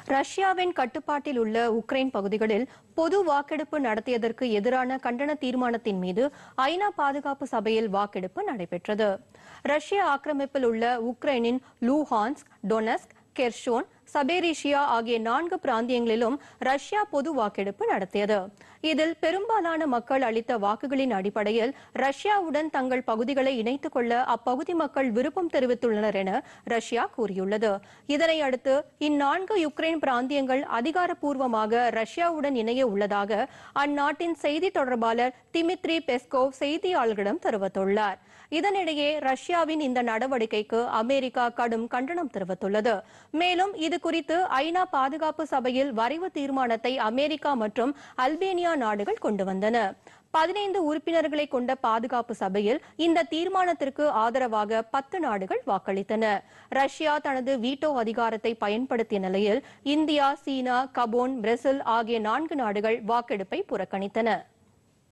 ரஷ்யாவின் கட்டுப்பாட்டில் உள்ள உக்ரைன் பகுதிகளில் பொது வாக்கெடுப்பு நடத்தியதற்கு எதிரான கண்டன தீர்மானத்தின் மீது ஐநா பாதுகாப்பு சபையில் வாக்கெடுப்பு நடைபெற்றது ரஷ்ய ஆக்கிரமிப்பில் உள்ள உக்ரைனின் லூஹான்ஸ்க் டொனஸ்க் கெர்ஷோன் சபேரிஷியா ஆகிய நான்கு பிராந்தியங்களிலும் ரஷ்யா பொது வாக்கெடுப்பு நடத்தியது இதில் பெரும்பாலான மக்கள் அளித்த வாக்குகளின் அடிப்படையில் ரஷ்யாவுடன் தங்கள் பகுதிகளை இணைத்துக் கொள்ள அப்பகுதி மக்கள் விருப்பம் தெரிவித்துள்ளனர் என ரஷ்யா கூறியுள்ளது இதனை அடுத்து இந்நான்கு யுக்ரைன் பிராந்தியங்கள் அதிகாரப்பூர்வமாக ரஷ்யாவுடன் இணைய உள்ளதாக அந்நாட்டின் செய்தி தொடர்பாளர் திமித்ரி பெஸ்கோவ் செய்தியாளர்களிடம் தெரிவித்துள்ளார் இதனிடையே ரஷ்யாவின் இந்த நடவடிக்கைக்கு அமெரிக்கா கடும் கண்டனம் தெரிவித்துள்ளது மேலும் இது குறித்து ஐநா பாதுகாப்பு சபையில் வரைவு தீர்மானத்தை அமெரிக்கா மற்றும் அல்பேனியா நாடுகள் கொண்டு வந்தன பதினைந்து உறுப்பினர்களை கொண்ட பாதுகாப்பு சபையில் இந்த தீர்மானத்திற்கு ஆதரவாக பத்து நாடுகள் வாக்களித்தன ரஷ்யா தனது வீட்டோ அதிகாரத்தை பயன்படுத்திய நிலையில் இந்தியா சீனா கபோன் பிரேசில் ஆகிய நான்கு நாடுகள் வாக்கெடுப்பை புறக்கணித்தன